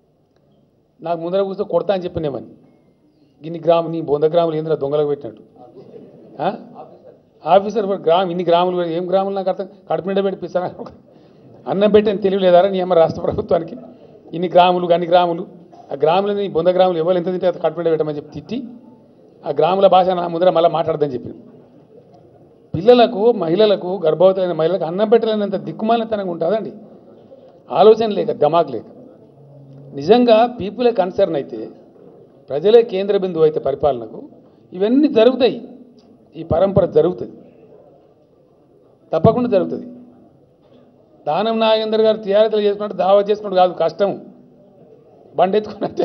నాకు ముందర కూర్చో కొడతా అని చెప్పినేమని ఇన్ని గ్రాము నీ వంద గ్రాములు ఏందిరా దొంగలకు పెట్టినట్టు ఆ? ఆఫీసర్ కూడా గ్రామం ఇన్ని గ్రాములు పెట్టి- ఏం గ్రాములు నాకు అర్థం కడుపు నిండా పెట్టిస్తారా అన్నం పెట్టని తెలియలేదారా నీ అమ్మ రాష్ట్ర ప్రభుత్వానికి ఇన్ని గ్రాములు అన్ని గ్రాములు ఆ గ్రాములని వంద గ్రాములు ఎవరు ఎంత తింటే అంత కడుపు నిండా పెట్టమని చెప్పి తిట్టి ఆ గ్రాముల భాష నా ముందర మళ్ళీ మాట్లాడదని చెప్పి పిల్లలకు మహిళలకు గర్భవతులైన మహిళలకు అన్నం పెట్టలేనంత దిక్కుమాలినతనంగా ఉంటుందండి ఆలోచన లేక దమాక్ లేక నిజంగా పీపులే కన్సర్న్ అయితే ప్రజలే కేంద్ర బిందువు అయితే పరిపాలనకు ఇవన్నీ జరుగుతాయి ఈ పరంపర జరుగుతుంది తప్పకుండా జరుగుతుంది దానం నాగేందర్ గారు టీఆర్ఎస్లో చేసుకున్నట్టు దావా చేసుకున్నట్టు కాదు కష్టం బండి ఎత్తుకున్నట్టే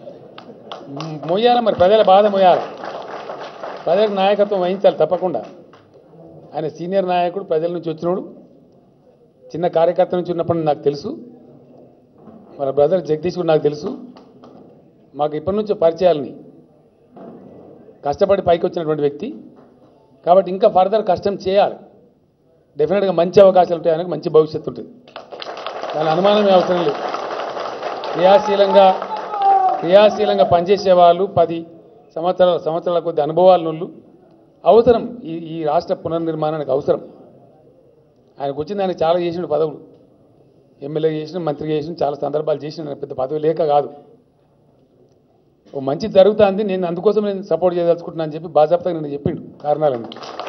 మొయ్యాల మరి ప్రజల బాధ మొయ్యాల ప్రజలకు నాయకత్వం వహించాలి తప్పకుండా ఆయన సీనియర్ నాయకుడు ప్రజల నుంచి వచ్చినోడు చిన్న కార్యకర్త నుంచి ఉన్నప్పుడు నాకు తెలుసు మన బ్రదర్ జగదీష్ కూడా నాకు తెలుసు మాకు ఇప్పటి నుంచో పరిచయాలని కష్టపడి పైకి వచ్చినటువంటి వ్యక్తి కాబట్టి ఇంకా ఫర్దర్ కష్టం చేయాలి డెఫినెట్గా మంచి అవకాశాలు ఉంటాయి ఆయనకు మంచి భవిష్యత్తు ఉంటుంది దాని అనుమానమే అవసరం లేదు క్రియాశీలంగా క్రియాశీలంగా పనిచేసే వాళ్ళు పది సంవత్సరాల సంవత్సరాల కొద్ది అనుభవాల వాళ్ళు అవసరం ఈ ఈ రాష్ట్ర పునర్నిర్మాణానికి అవసరం ఆయనకు వచ్చింది ఆయన చాలా చేసిన పదవులు ఎమ్మెల్యే చేసిన మంత్రి చేసిన చాలా సందర్భాలు చేసిన పెద్ద పదవి లేక కాదు ఓ మంచి జరుగుతుంది నేను అందుకోసం నేను సపోర్ట్ చేయదలుచుకుంటున్నాను అని చెప్పి బాజాప్తాగా నేను చెప్పిండు కారణాలని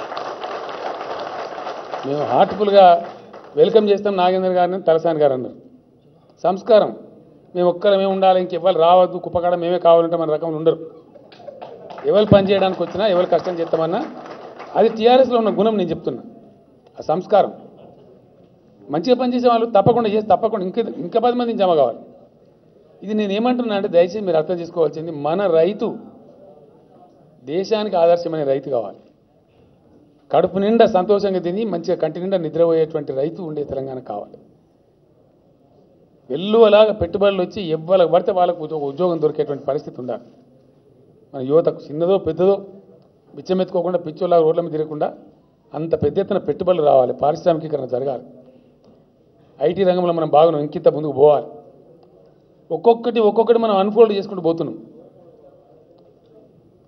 మేము హార్ట్ఫుల్గా వెల్కమ్ చేస్తాం నాగేంద్ర గారిని తలసాని గారు అన్నారు సంస్కారం మేము ఒక్కరమే ఉండాలి ఇంకెవ్వరు రావద్దు కుప్పకాడ మేమే కావాలంటే మన రకంలో ఉండరు ఎవరు పని చేయడానికి వచ్చినా ఎవరు కష్టం చేస్తామన్నా అది టీఆర్ఎస్లో ఉన్న గుణం నేను చెప్తున్నా ఆ సంస్కారం మంచిగా పనిచేసే వాళ్ళు తప్పకుండా చేసి తప్పకుండా ఇంకా ఇంకా పది మందిని జమ కావాలి ఇది నేను ఏమంటున్నా అంటే దయచేసి మీరు అర్థం చేసుకోవాల్సింది మన రైతు దేశానికి ఆదర్శమైన రైతు కావాలి కడుపు నిండా సంతోషంగా తిని మంచిగా కంటి నిండా నిద్రపోయేటువంటి రైతు ఉండే తెలంగాణ కావాలి వెల్లువలాగా పెట్టుబడులు వచ్చి ఎవ్వరికి పడితే వాళ్ళకు ఉద్యో- ఉద్యోగం దొరికేటువంటి పరిస్థితి ఉండాలి మన యువతకు చిన్నదో పెద్దదో బిచ్చమెత్తుకోకుండా పిచ్చోలాగా రోడ్ల మీద తిరగకుండా అంత పెద్ద ఎత్తున పెట్టుబడులు రావాలి పారిశ్రామికీకరణ జరగాలి ఐటీ రంగంలో మనం బాగా ఇంకింత ముందుకు పోవాలి ఒక్కొక్కటి ఒక్కొక్కటి మనం అన్ఫోల్డ్ చేసుకుంటూ పోతున్నాం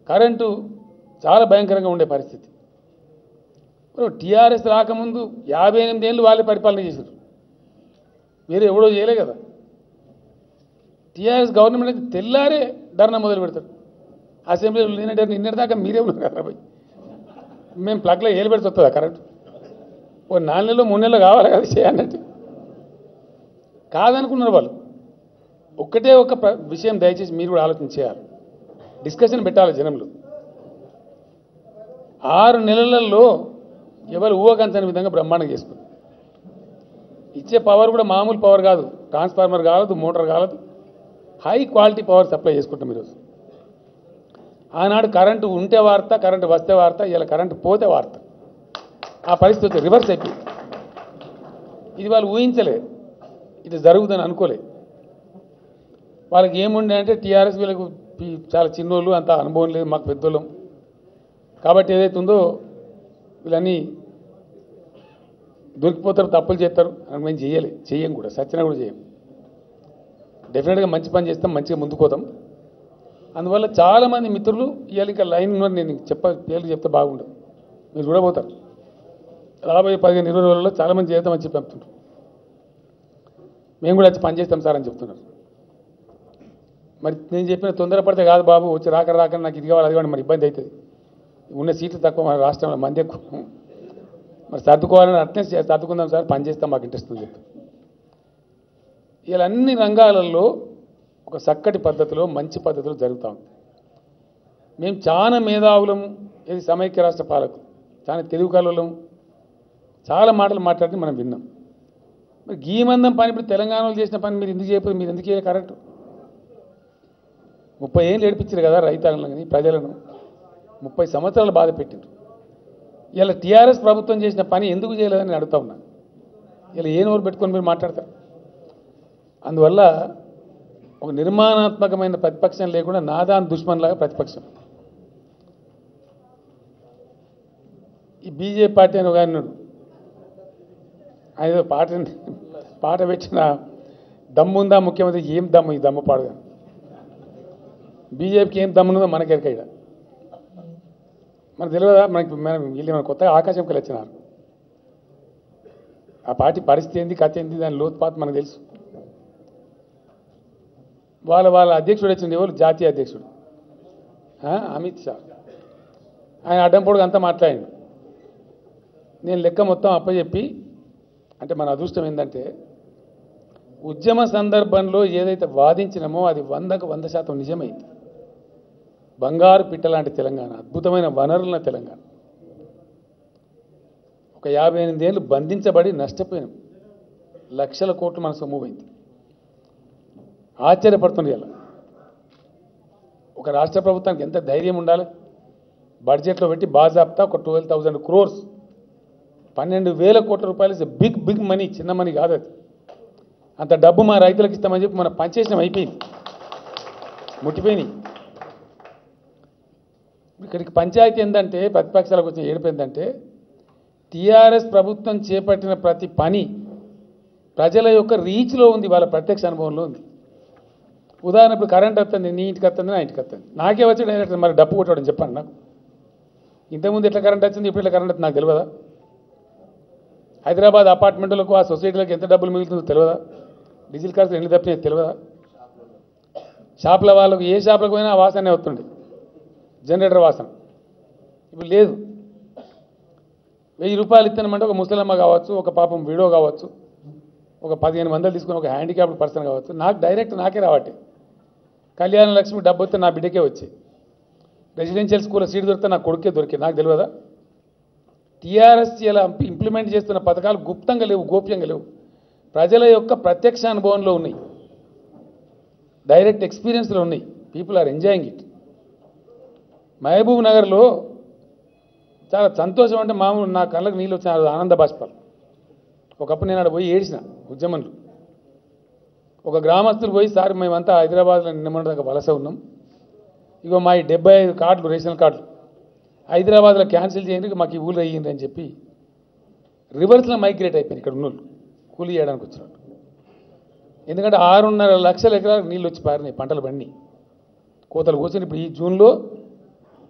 కరెంటు చాలా భయంకరంగా ఉండే పరిస్థితి టీఆర్ఎస్ రాకముందు యాభై ఎనిమిది ఏళ్ళు వాళ్ళే పరిపాలన చేశారు వేరే ఎవడో చేయలే కదా టీఆర్ఎస్ గవర్నమెంట్ అయితే తెల్లారే ధర్నా మొదలు పెడతారు అసెంబ్లీలో నిన్నటి నిన్నటి దాకా మీరే ఉన్నారు కదా పోయి మేము ప్లగ్లో ఏలు పెడితే వస్తుందా కరెంట్ ఓ నాలుగు నెలలు మూడు నెలలు కావాలి కదా చేయాలంటే కాదనుకున్నారు వాళ్ళు ఒక్కటే ఒక ప్ర- విషయం దయచేసి మీరు కూడా ఆలోచన చేయాలి డిస్కషన్ పెట్టాలి జనంలో ఆరు నెలలలో ఎవరు ఊహకంచని విధంగా బ్రహ్మాండంగా చేసుకుంది ఇచ్చే పవర్ కూడా మామూలు పవర్ కాదు ట్రాన్స్ఫార్మర్ కాలదు మోటార్ కాలదు హై క్వాలిటీ పవర్ సప్లై చేసుకుంటాం ఈరోజు ఆనాడు కరెంటు ఉంటే వార్త కరెంటు వస్తే వార్త ఇలా కరెంటు పోతే వార్త ఆ పరిస్థితి రివర్స్ అయిపోయింది ఇది వాళ్ళు ఊహించలే ఇది జరుగుతుందని అనుకోలే వాళ్ళకి ఏముండే అంటే టీఆర్ఎస్ వీళ్ళకు పి- చాలా చిన్నోళ్ళు అంత అనుభవం లేదు మాకు పెద్దోళ్ళం కాబట్టి ఏదైతే ఉందో వీళ్ళన్నీ దొరికిపోతారు తప్పులు చేస్తారు అని మేము చేయలే చెయ్యం కూడా సత్యన కూడా చేయం డెఫినెట్గా మంచి పని చేస్తాం మంచిగా ముందుకు పోతాం అందువల్ల చాలామంది మిత్రులు ఇవాళ ఇంకా లైన్ ఉన్నారు నేను చెప్ప పేర్లు చెప్తే బాగుండదు మీరు చూడబోతారు రాబోయే పదిహేను ఇరవై రోజుల్లో చాలామంది చేద్దామని చెప్పి చెప్తుంటారు మేము కూడా వచ్చి పని చేస్తాం సార్ అని చెప్తున్నారు మరి నేను చెప్పిన తొందరపడితే కాదు బాబు వచ్చి రాక రాక నాకు ఇది కావాలి అది కావాలి మరి ఇబ్బంది అవుతుంది ఉన్న సీట్లు తక్కువ మన రాష్ట్రంలో మంది ఎక్కువ మరి సర్దుకోవాలని అట్లే చే- సర్దుకుందాం సార్ పని చేస్తాం మాకు ఇంట్రెస్ట్ ఉంది చెప్పి ఇలా అన్ని రంగాలలో ఒక చక్కటి పద్ధతిలో మంచి పద్ధతిలో జరుగుతూ ఉంది మేము చాలా మేధావులము ఇది సమైక్య రాష్ట్ర పాలకు చాలా తెలుగు కళలం చాలా మాటలు మాట్లాడి మనం విన్నాం మరి గీ మందం పని ఇప్పుడు తెలంగాణలో చేసిన పని మీరు ఎందుకు చేయకపోతే మీరు ఎందుకు చేయాలి కరెక్ట్ ముప్పై ఏళ్ళు ఏడిపించారు కదా రైతాంగాన్ని ప్రజలను ముప్పై సంవత్సరాలు బాధ పెట్టిండ్రు ఇలా టీఆర్ఎస్ ప్రభుత్వం చేసిన పని ఎందుకు చేయలేదని నేను అడుగుతా ఉన్నా ఇలా ఏ నోరు పెట్టుకొని మీరు మాట్లాడతారు అందువల్ల ఒక నిర్మాణాత్మకమైన ప్రతిపక్షం లేకుండా నాదాన్ దుష్మన్ లాగా ప్రతిపక్షం ఈ బీజేపీ పార్టీ అని ఒక ఆయన ఉన్నాడు ఆయన ఏదో పాట పాట పెట్టిన దమ్ముందా ముఖ్యమంత్రి ఏం దమ్ము ఈ దమ్ము పాడుగా బీజేపీకి ఏం దమ్మున్నదో మనకెరక ఇక్కడ మనకు తెలియదా మనకి మనం వీళ్ళు మన కొత్తగా ఆకాశంకి వచ్చినారు ఆ పార్టీ పరిస్థితి ఏంది కథ ఏంది దాని లోతుపాత మనకు తెలుసు వాళ్ళ వాళ్ళ అధ్యక్షుడు వచ్చింది ఎవరు జాతీయ అధ్యక్షుడు ఆ, అమిత్ షా ఆయన అడ్డం పొడుగు అంతా మాట్లాడిండు నేను లెక్క మొత్తం అప్పచెప్పి అంటే మన అదృష్టం ఏంటంటే ఉద్యమ సందర్భంలో ఏదైతే వాదించినామో అది వందకు వంద శాతం నిజమైంది బంగారు పిట్ట లాంటి తెలంగాణ అద్భుతమైన వనరుల తెలంగాణ ఒక యాభై ఎనిమిది ఏళ్ళు బంధించబడి నష్టపోయినాం లక్షల కోట్లు మన సొమ్ము పోయింది ఆశ్చర్యపడుతుంది ఇలా ఒక రాష్ట్ర ప్రభుత్వానికి ఎంత ధైర్యం ఉండాలి బడ్జెట్లో పెట్టి బాజాప్తా ఒక ట్వెల్వ్ థౌజండ్ క్రోర్స్ పన్నెండు వేల కోట్ల రూపాయలు ఇస్ బిగ్ బిగ్ మనీ చిన్న మనీ కాదు అది అంత డబ్బు మా రైతులకు ఇస్తామని చెప్పి మనం పనిచేసినాం అయిపోయింది ముట్టిపోయినాయి ఇక్కడికి పంచాయతీ ఏంటంటే ప్రతిపక్షాలకు వచ్చిన ఏడుపు ఏంటంటే టీఆర్ఎస్ ప్రభుత్వం చేపట్టిన ప్రతి పని ప్రజల యొక్క రీచ్లో ఉంది వాళ్ళ ప్రత్యక్ష అనుభవంలో ఉంది ఉదాహరణ ఇప్పుడు కరెంట్ వస్తుంది నీ ఇంటికి వస్తుంది నా ఇంటికి వస్తుంది నాకే వచ్చి డైరెక్ట్ మరి డబ్బు కొట్టడం చెప్పండి నాకు ఇంతకుముందు ఎట్లా కరెంట్ వచ్చింది ఇప్పుడు ఎట్లా కరెంట్ వస్తుంది నాకు తెలియదా హైదరాబాద్ అపార్ట్మెంట్లకు ఆ సొసైటీలకు ఎంత డబ్బులు మిగులుతుందో తెలియదా డీజిల్ ఖర్చు ఎన్ని తప్పినాయో తెలియదా షాపుల వాళ్ళకు ఏ షాపులకు పోయినా ఆ వాసనే వస్తుండే జనరేటర్ వాసన ఇప్పుడు లేదు వెయ్యి రూపాయలు ఇస్తానమంటే ఒక ముసలమ్మ కావచ్చు ఒక పాపం విడో కావచ్చు ఒక పదిహేను వందలు తీసుకుని ఒక హ్యాండిక్యాప్డ్ పర్సన్ కావచ్చు నాకు డైరెక్ట్ నాకే రావట్టే కళ్యాణ లక్ష్మి డబ్బు వస్తే నా బిడ్డకే వచ్చి రెసిడెన్షియల్ స్కూల్లో సీట్ దొరికితే నా కొడుకే దొరికే నాకు తెలియదా టీఆర్ఎస్ ఇలా ఇంప్లిమెంట్ చేస్తున్న పథకాలు గుప్తంగా లేవు గోప్యంగా లేవు ప్రజల యొక్క ప్రత్యక్ష అనుభవంలో ఉన్నాయి డైరెక్ట్ ఎక్స్పీరియన్స్లో ఉన్నాయి పీపుల్ ఆర్ ఎంజాయింగ్ ఇట్ మహబూబ్ నగర్లో చాలా సంతోషం అంటే మామూలు నా కళ్ళకు నీళ్ళు వచ్చిన ఆ రోజు ఆనంద బాష్పాలు ఒకప్పుడు నేను ఆడ పోయి ఏడ్చిన ఉద్యమంలో ఒక గ్రామస్తులు పోయి సార్ మేమంతా హైదరాబాద్లో నిన్న దాకా వలస ఉన్నాం ఇగో మా ఈ డెబ్బై ఐదు కార్డులు రేషన్ కార్డులు హైదరాబాద్లో క్యాన్సిల్ చేయండి మాకు ఈ ఊళ్ళో అయ్యింది అని చెప్పి రివర్స్లో మైగ్రేట్ అయిపోయింది ఇక్కడ ఉన్నోళ్ళు కూలీ చేయడానికి వచ్చినట్టు ఎందుకంటే ఆరున్నర లక్షల ఎకరాలకు నీళ్ళు వచ్చి పారినాయి పంటలు పండి కోతలు కూర్చొని ఇప్పుడు ఈ జూన్లో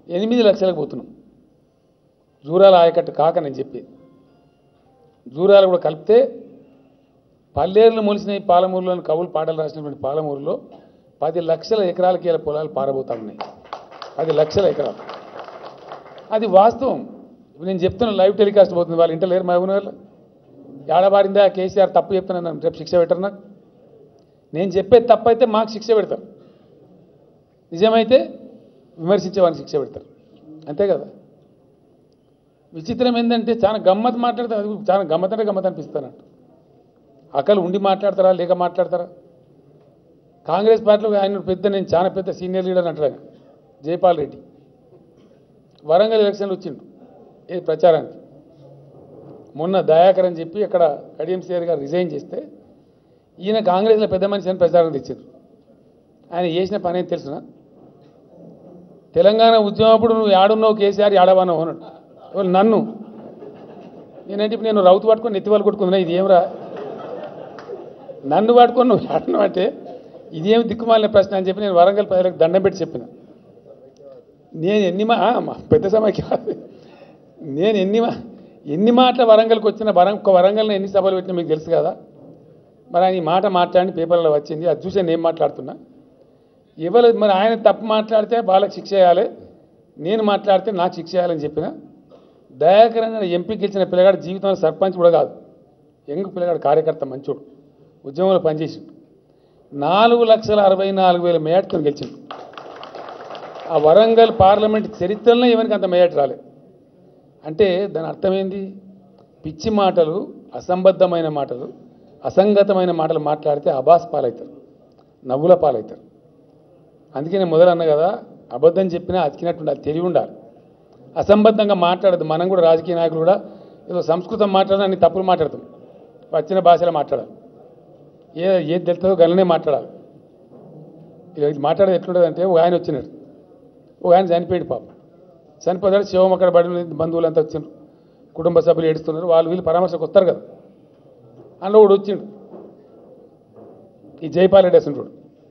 ఎనిమిది లక్షలకు పోతున్నాం జూరాల ఆయకట్టు కాక నేను చెప్పేది జూరాలు కూడా కలిపితే పల్లేరులు మొలిసినాయి పాలమూరులోని కవులు పాటలు రాసినటువంటి పాలమూరులో పది లక్షల ఎకరాలకి ఇలా పొలాలు పారబోతా ఉన్నాయి పది లక్షల ఎకరాలు అది వాస్తవం ఇప్పుడు నేను చెప్తున్న లైవ్ టెలికాస్ట్ పోతుంది వాళ్ళు ఇంటర్ లేరు మహబూబ్ నగర్లో ఏడబారిందా కేసీఆర్ తప్పు చెప్తున్నాను రేపు శిక్ష పెట్టరు నాకు నేను చెప్పేది తప్పు అయితే మాకు శిక్ష పెడతారు నిజమైతే విమర్శించే వారికి శిక్ష పెడతారు అంతే కదా విచిత్రం ఏంటంటే చాలా గమ్మత్ మాట్లాడితే అది చాలా గమ్మత్ అంటే గమ్మత్ అనిపిస్తానంట అక్కలు ఉండి మాట్లాడతారా లేక మాట్లాడతారా కాంగ్రెస్ పార్టీలో ఆయన పెద్ద నేను చాలా పెద్ద సీనియర్ లీడర్ అంటాడు ఆయన జైపాల్ రెడ్డి వరంగల్ ఎలక్షన్లు వచ్చిండు ఏ ప్రచారానికి మొన్న దయాకర్ అని చెప్పి అక్కడ కడియం సీఆర్ గారు రిజైన్ చేస్తే ఈయన కాంగ్రెస్లో పెద్ద మనిషి అని ప్రచారం తెచ్చారు ఆయన చేసిన పని ఏం తెలుసునా తెలంగాణ ఉద్యమం అప్పుడు నువ్వు ఏడున్నావు కేసీఆర్ ఏడవన్నావు అన్నాడు ఎవరు నన్ను నేనంటే ఇప్పుడు నేను రౌతు పట్టుకొని నెత్తి వాళ్ళు కొట్టుకుందా ఇది ఏమరా నన్ను పట్టుకొని నువ్వు ఏడున్నావు అంటే ఇదేం దిక్కుమాలిన ప్రశ్న అని చెప్పి నేను వరంగల్ ప్రజలకు దండం పెట్టి చెప్పిన నేను ఎన్ని మా ఆ, మా పెద్ద సమయకి కాదు. నేను ఎన్ని మా ఎన్ని మాటల వరంగల్కి వచ్చిన వరం ఒక్క వరంగల్ని ఎన్ని సభలు పెట్టినా మీకు తెలుసు కదా మరి ఆయన ఈ మాట మాట్లాడి పేపర్లో వచ్చింది అది చూసి నేను ఏం మాట్లాడుతున్నా ఎవరు మరి ఆయన తప్పు మాట్లాడితే వాళ్ళకి శిక్ష చేయాలి నేను మాట్లాడితే నాకు శిక్ష చేయాలని చెప్పిన దయాకరంగా ఎంపీ గెలిచిన పిల్లగాడు జీవితంలో సర్పంచ్ కూడా కాదు యంగ్ పిల్లగాడు కార్యకర్త మంచోడు ఉద్యమంలో పనిచేసిండు నాలుగు లక్షల అరవై నాలుగు వేల మేయట్తో గెలిచిండు ఆ వరంగల్ పార్లమెంట్ చరిత్రలో ఎవరికి అంత మేయట్ రాలేదు అంటే దాని అర్థమైంది పిచ్చి మాటలు అసంబద్ధమైన మాటలు అసంగతమైన మాటలు మాట్లాడితే అబాస్ పాలవుతారు నవ్వుల పాలవుతారు అందుకే నేను మొదలన్నా కదా అబద్ధం చెప్పినా అతికినట్టు ఉండాలి తెలివి ఉండాలి అసంబద్ధంగా మాట్లాడదు మనం కూడా రాజకీయ నాయకులు కూడా ఏదో సంస్కృతం మాట్లాడినా అన్ని తప్పులు మాట్లాడతాం వచ్చిన భాషలో మాట్లాడాలి ఏ ఏది తెలుస్తుందో గలనే మాట్లాడాలి ఇలా ఇది మాట్లాడేది ఎట్లుంటుంది అంటే ఒక ఆయన వచ్చినాడు ఒక ఆయన చనిపోయాడు పాపం చనిపోతాడు శివం అక్కడ బడి బంధువులు అంతా వచ్చిండ్రు కుటుంబ సభ్యులు ఏడుస్తున్నారు వాళ్ళు వీళ్ళు పరామర్శకు వస్తారు కదా అందులో ఒకడు వచ్చిండు ఈ జైపాల్ రెడ్డి అసంటుడు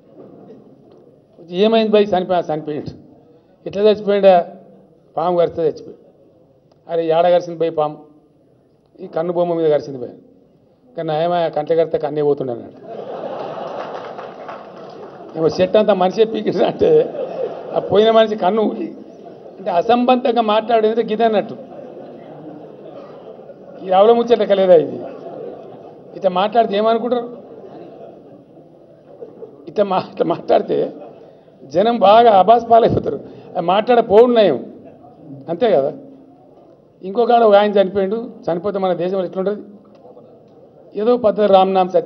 ఏమైంది బై చనిపోయా చనిపోయాడు ఎట్లా చచ్చిపోయాడా పాము కరిస్తే చచ్చిపోయాడు అరే ఏడ కరిసింది పోయి పాము ఈ కన్ను బొమ్మ మీద కరిసింది పోయి కానీ నయమా కంట కడితే కన్నే పోతుండే అన్నాడు ఏమో చెట్టు అంతా మనిషి పీకిడు అంటే ఆ పోయిన మనిషి కన్ను ఊగి. అంటే అసంబద్ధంగా మాట్లాడేది గిది అన్నట్టు ఈ అవల ముచ్చట కలేదా ఇది ఇట్లా మాట్లాడితే ఏమనుకుంటారు ఇట్లా మా ఇట్లా మాట్లాడితే జనం బాగా అబాస్ పాలైపోతారు అది మాట్లాడే పోవున్నాయం అంతే కదా ఇంకొక ఆడ ఒక ఆయన చనిపోయిండు చనిపోతే మన దేశంలో ఎట్లుంటుంది ఏదో పద్ధతి రామ్నామ్ సత్య